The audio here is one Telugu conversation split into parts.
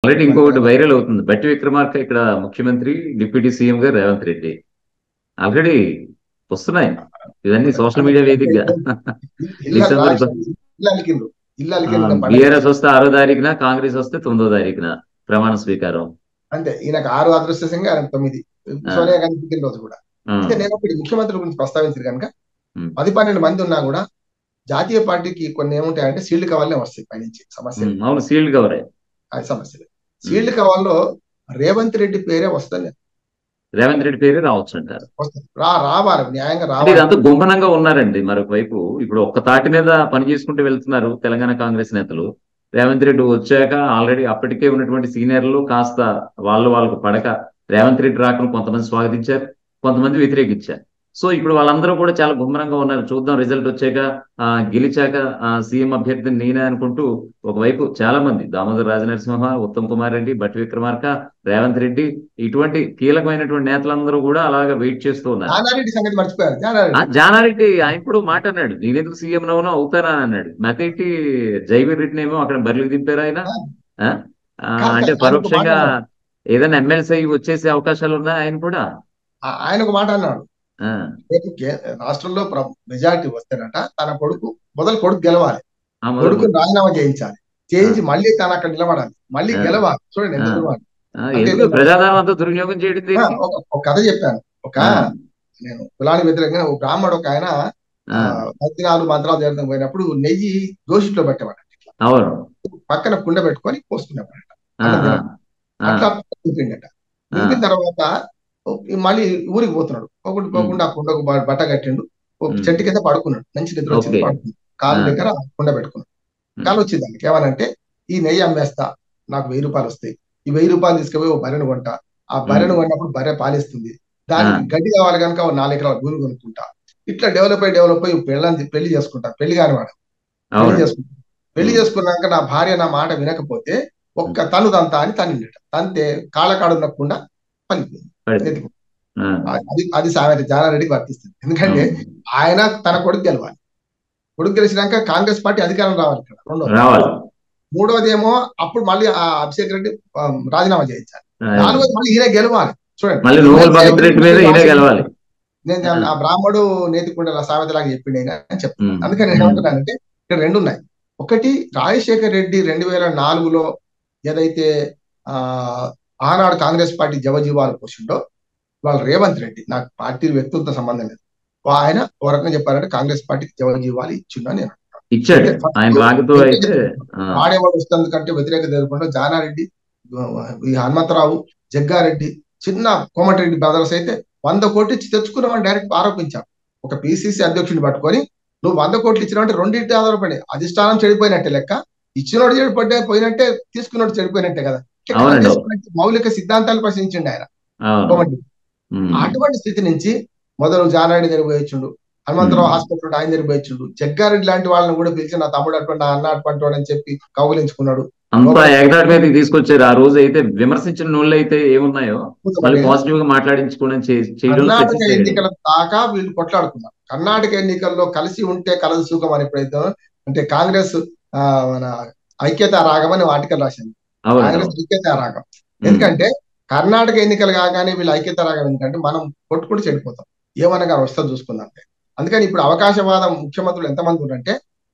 ఆల్రెడీ ఇంకొకటి వైరల్ అవుతుంది బట్టి విక్రమార్క ఇక్కడ ముఖ్యమంత్రి డిప్యూటీ సీఎం గారు రేవంత్ రెడ్డి ఆల్రెడీ వస్తున్నాయి ఇవన్నీ సోషల్ మీడియా వేదికగా ఇల్లు డిసెంబర్ రాష్ట్రం- ఇల్లు అలికిండ్రు ఇల్లు అలికిండ్రు పండగ. బీఆర్ఎస్ వస్తే ఆరో తారీఖున కాంగ్రెస్ వస్తే తొమ్మిదో తారీఖున ప్రమాణ స్వీకారం అంతే ఈయనకు ఆరు అదృష్టంగా ఆయనకు తొమ్మిది సోనియా గాంధీ పుట్టిన రోజు కూడా ఆ, అయితే నేను ఒకటి ముఖ్యమంత్రి గురించి ప్రస్తావించారు కనుక ఉమ్. పది పన్నెండు మంది ఉన్నా కూడా జాతీయ పార్టీకి కొన్ని ఏముంటాయంటే సీల్డ్ కవర్లే వస్తాయి పైనుంచి సమస్యలు ఉమ్, అవును సీల్డ్ కవరే ఆ సమస్యలు సీల్డ్ కవర్లో రేవంత్ రెడ్డి పేరే వస్తుంది రేవంత్ రెడ్డి పేరు రావచ్చు అంటారు వస్తుంది రా రావాలి న్యాయంగా అంటే రావాలి ఇదంతా గుంభనంగా ఉన్నారండి మరొక వైపు ఇప్పుడు ఒక్క తాటి మీద పని చేసుకుంటూ వెళ్తున్నారు తెలంగాణ కాంగ్రెస్ నేతలు రేవంత్ రెడ్డి వచ్చాక ఆల్రెడీ అప్పటికే ఉన్నటువంటి సీనియర్లు కాస్త వాళ్ళు వాళ్ళకు పడక రేవంత్ రెడ్డి రాకను కొంతమంది స్వాగతించారు కొంతమంది వ్యతిరేకించారు సో ఇప్పుడు వాళ్ళందరూ కూడా చాలా గుమ్మరంగా ఉన్నారు చూద్దాం రిజల్ట్ వచ్చాక ఆ, గెలిచాక సీఎం అభ్యర్థిని నేనే అనుకుంటూ ఒకవైపు చాలా మంది దామోదర్ రాజనరసింహ ఉత్తమ్ కుమార్ రెడ్డి భట్టి విక్రమార్క రేవంత్ రెడ్డి ఇటువంటి కీలకమైనటువంటి నేతలందరూ కూడా అలాగా వెయిట్ చేస్తూ ఉన్నారు జానారెడ్డి సంగతి మర్చిపోయారు ఆ, జానారెడ్డి జానారెడ్డి ఆయన కూడా మాట అన్నాడు నేనెందుకు సీఎం నవ్వునో అవుతానా అన్నాడు మతేటి జైవీర్ రెడ్డిని ఏమో అక్కడ బరిలోకి దింపారు ఆయన ఆ? ఆ, కాదు, అంటే కాదు, పరోక్షంగా ఆయన ఒక ఏదైనా ఎమ్మెల్సీ అయ్యి వచ్చేసే అవకాశాలు ఉన్నాయి ఆయన కూడా ఆ- ఆయన ఒక మాట అన్నాడు ఆ, రేపు కే- రాష్ట్రంలో మెజారిటీ వస్తేనట తన కొడుకు మొదలు కొడుకు గెలవాలి ఆ మొదలు కొడుకు రాజీనామా చేయించాలి చేయించి మళ్ళీ తను అక్కడ నిలబడాలి మళ్ళీ ఆ. గెలవాలి చూడండి ఎంత ఆ. దుర్మార్గం. ఆ, ఎందుకు ప్రజాదానం అంతా దుర్వినియోగం చేయడం ఆ, దేనికి? ఒక- ఒక కథ చెప్పాను ఒక ఆ, నేను కులానికి వ్యతిరేకంగా ఒక బ్రాహ్మడు ఒక ఆయన ఆ, మంత్రాలు మంత్రాలు చేయడం పోయినప్పుడు నెయ్యి దోషిట్లో పెట్టేవాడు ఇట్లా అవును పక్కన కుండ పెట్టుకొని పోసుకునేవాడు ఆ, ఆ, ఆ, అట్లా దింపిండట దింపిన తర్వాత మళ్ళీ ఊరికి పోతున్నాడు ఒకటి పోకుండా ఆ కుండకు బ- బట్ట కట్టిండు ఒక ఉమ్. చెట్టు కింద పడుకున్నాడు మంచి నిద్ర వచ్చింది ఓకే. పడుకున్నాడు కాలు ఆ. దగ్గర కుండ పెట్టుకున్నాడు కాలు వచ్చింది దానికి ఏమనంటే ఈ నెయ్యి అమ్మేస్తా నాకు వెయ్యి రూపాయలు వస్తాయి ఈ వెయ్యి రూపాయలు తీసుకుపోయి ఓ బర్రెను కొంటా ఆ బర్రెను కొన్నప్పుడు బర్రె పాలిస్తుంది దానికి గడ్డి కావాలి కనుక ఓ నాలుగు ఎకరాల భూమి కొనుక్కుంటా ఇట్లా డెవలప్ అయ్యి డెవలప్ అయ్యి పెళ్ళని పెళ్లి చేసుకుంటా పెళ్లి కాని వాడు పెళ్లి అవును చేసుకుంటా పెళ్లి చేసుకున్నాక నా భార్య నా మాట వినకపోతే ఒక్క తను తంతా అని తన్నిండట తంతే కాళ్ళకాడు నక్కకుండా పలిపోయింది పడింది. ఎత్తుకు. ఆ, అది అది సామెత జానారెడ్డికి వర్తిస్తుంది ఎందుకంటే ఆయన తన కొడుకు గెలవాలి కొడుకు గెలిచినాక కాంగ్రెస్ పార్టీ అధికారం రావాలి ఇక్కడ రెండోది రావాలి మూడవది ఏమో అప్పుడు మళ్ళీ ఆ అభిషేక్ రెడ్డి ఆ, రాజీనామా చేయించాలి ఆ, నాలుగోది మళ్ళీ ఈయన గెలవాలి చూడండి మళ్ళీ నోబెల్ భగత్ రెడ్డి మీద ఈయన గెలవాలి నేను దాన్ని ఆ బ్రాహ్మడు నేతికుండ సామెత లాగా చెప్పిండు ఆయన అని చెప్తాను ఉమ్. అందుకని నేను ఏమంటున్నానంటే ఇక్కడ రెండు ఉన్నాయి ఒకటి రాజశేఖర్ రెడ్డి రెండు వేల నాలుగులో ఏదైతే ఆ ఆనాడు కాంగ్రెస్ పార్టీ జవజీవాలు పోసిండో వాళ్ళు రేవంత్ రెడ్డి నాకు పార్టీ వ్యక్తులతో సంబంధం లేదు ఆయన ఓ రకంగా చెప్పారంటే కాంగ్రెస్ పార్టీకి జవజీవాలు ఇచ్చిండు అని నేను ఇచ్చాడు ఆయన రాకతో అయితే ఆ, వాడేవాడు వస్తుంది కంటే వ్యతిరేక తెలుపుకుంటూ జానారెడ్డి ఈ హనుమంతరావు జగ్గారెడ్డి చిన్న కోమటిరెడ్డి బ్రదర్స్ అయితే వంద కోట్లు ఇచ్చి తెచ్చుకున్నామని డైరెక్ట్ ఆరోపించాం ఒక పిసిసి అధ్యక్షుడిని పట్టుకొని నువ్వు వంద కోట్లు ఇచ్చినావంటే రెండింటి ఆధారపడి అధిష్టానం చెడిపోయినట్టే లెక్క ఇచ్చినోడు చెడిపడ్డే పోయినట్టే తీసుకున్నోడు చెడిపోయినట్టే కదా ఇట్లా అవునండి. కాంగ్రెస్ పార్టీ మౌలిక సిద్ధాంతాలు ప్రశ్నించిండు ఆయన అవును కోమటి ఉమ్. అటువంటి స్థితి నుంచి మొదలు జానారెడ్డి దగ్గర పోయించుండు హనుమంతరావు హాస్పిటల్ ఆయన దగ్గర పోయించుండు జగ్గారెడ్డి లాంటి వాళ్ళని కూడా పిలిచి నా తమ్ముడు అటువంటి నా అన్న అటువంటి వాడు అని చెప్పి కౌగులించుకున్నాడు అంతా ఎగదాటి మీదకి తీసుకొచ్చారు ఆ రోజు అయితే విమర్శించిన నోళ్ళు అయితే ఏమున్నాయో మళ్ళీ పాజిటివ్ గా మాట్లాడించుకోవడం చే- చేయడం కర్ణాటక success అయ్యాడు. ఎన్నికల దాకా వీళ్ళు కొట్లాడుకున్నారు కర్ణాటక ఎన్నికల్లో కలిసి ఉంటే కలదు సుఖం అని ఎప్పుడైతే అంటే కాంగ్రెస్ ఆ, మన ఐక్యత రాగం అని ఆర్టికల్ రాసింది అవును కాంగ్రెస్ ఐక్యత రాగం ఉమ్. ఎందుకంటే కర్ణాటక ఎన్నికలు కాగానే వీళ్ళు ఐక్యత రాగం ఎందుకంటే మనం కొట్టుకుంటూ చెడిపోతాం ఏమనగా వస్తుంది చూసుకుందాం అందుకని ఇప్పుడు అవకాశవాదం ముఖ్యమంత్రులు ఎంతమంది ఉన్నారంటే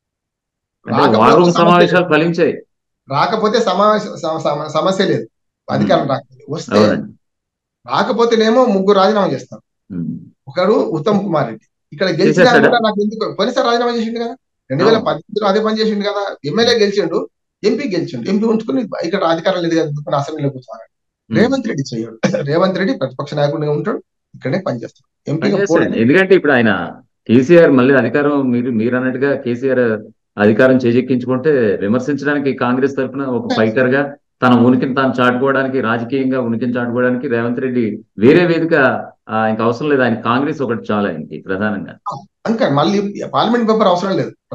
అంటే రాకపోతే వార్ రూమ్ సమస్య సమావేశాలు ఫలించాయి రాకపోతే సమావేశ సమ- సమ- సమస్య లేదు అధికారం రాకపోతే వస్తే అవునండి రాకపోతేనేమో ముగ్గురు రాజీనామా చేస్తారు ఉమ్. ఒకడు ఉత్తమ్ కుమార్ రెడ్డి ఇక్కడ గెలిచినా చేసేసాడా? కూడా నాకు ఎందుకు పోయినసారి రాజీనామా చేసిండు కదా రెండు వేల అవును. పద్దెనిమిదిలో అదే పని చేసిండు కదా ఎమ్మెల్యే గెలిచిండు ఎంపీ గెలిచిండు ఎంపీ ఉంచుకుని ఇక్కడ అధికారం లేదు కదా ఎందుకుని అసెంబ్లీలో కూర్చోవాలి ఉమ్. రేవంత్ రెడ్డి చేయడు రేవంత్ రెడ్డి ప్రతిపక్ష నాయకుడిగా ఉంటాడు ఇక్కడే పనిచేస్తాడు ఎంపీగా పోడు పనిచేస్తాడు. ఎందుకంటే ఇప్పుడు ఆయన కేసీఆర్ మళ్ళీ అధికారం మీరు మీరు అన్నట్టుగా కేసీఆర్ అధికారం చేజెక్కించుకుంటే విమర్శించడానికి కాంగ్రెస్ తరఫున ఒక ఫైటర్ గా తన ఉనికిని తాను చాటుకోవడానికి రాజకీయంగా ఉనికిని చాటుకోవడానికి రేవంత్ రెడ్డి వేరే వేదిక ఆ, ఇంకా అవసరం లేదు ఆయన కాంగ్రెస్ ఒకటి చాలా ఆయనకి ప్రధానంగా ఇంకా మళ్ళీ పార్లమెంట్ పేపర్ అవసరం లేదు